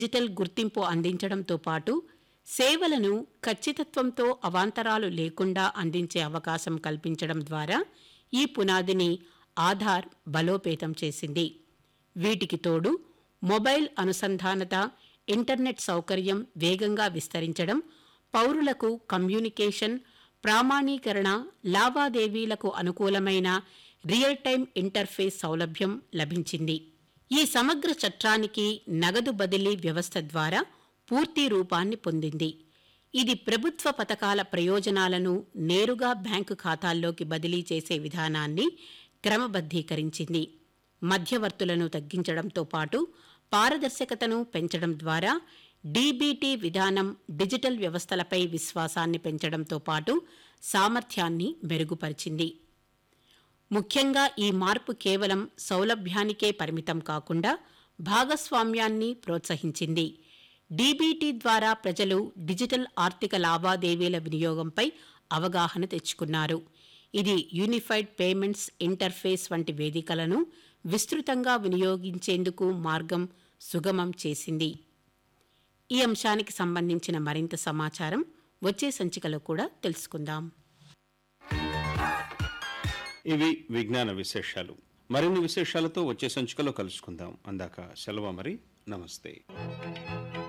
digital గుర్తింపు అందించడంతో పాటు సేవలను ఖచ్చితత్వంతో అవాంతరాలు లేకుండా అందించే అవకాశం కల్పించడం ద్వారా ఈ పునాదిని ఆధార్ బలోపేతం చేసింది వీటికి తోడు మొబైల్ అనుసంధానత ఇంటర్నెట్ సౌకర్యం వేగంగా విస్తరించడం పౌరులకు కమ్యూనికేషన్ ప్రామాణీకరణ లావాదేవీలకు అనుకూలమైన రియల్ టైం ఇంటర్ఫేస్ సౌలభ్యం లభించింది ఈ సమగ్ర చట్టానికి నగదు బదిలీ వ్యవస్థ ద్వారా పూర్తి రూపాన్ని పొందింది ఇది ప్రభుత్వ పథకాల ప్రయోజనాలను నేరుగా బ్యాంకు ఖాతాల్లోకి బదిలీ చేసే విధానాన్ని క్రమబద్ధీకరించింది మధ్యవర్తులను తగ్గించడంతో పాటు పారదర్శకతను పెంచడం ద్వారా డీబీటీ విధానం డిజిటల్ వ్యవస్థలపై విశ్వాసాన్ని పెంచడంతో పాటు సామర్థ్యాన్ని మెరుగుపరిచింది ముఖ్యంగా ఈ మార్పు కేవలం సౌలభ్యానికే పరిమితం కాకుండా భాగస్వామ్యాన్ని ప్రోత్సహించింది డీబీటీ ద్వారా ప్రజలు డిజిటల్ ఆర్థిక లావాదేవీల వినియోగంపై అవగాహన తెచ్చుకున్నారు ఇది యూనిఫైడ్ పేమెంట్స్ ఇంటర్ఫేస్ వంటి వేదికలను విస్తృతంగా వినియోగించేందుకు మార్గం సుగమం చేసింది ఈ అంశానికి సంబంధించిన మరింత సమాచారం వచ్చే సంచికలో కూడా తెలుసుకుందాం ఇవి విజ్ఞాన విశేషాలు మరిన్ని విశేషాలతో వచ్చే సంచికలో కలుసుకుందాం అందాక సెలవు మరి నమస్తే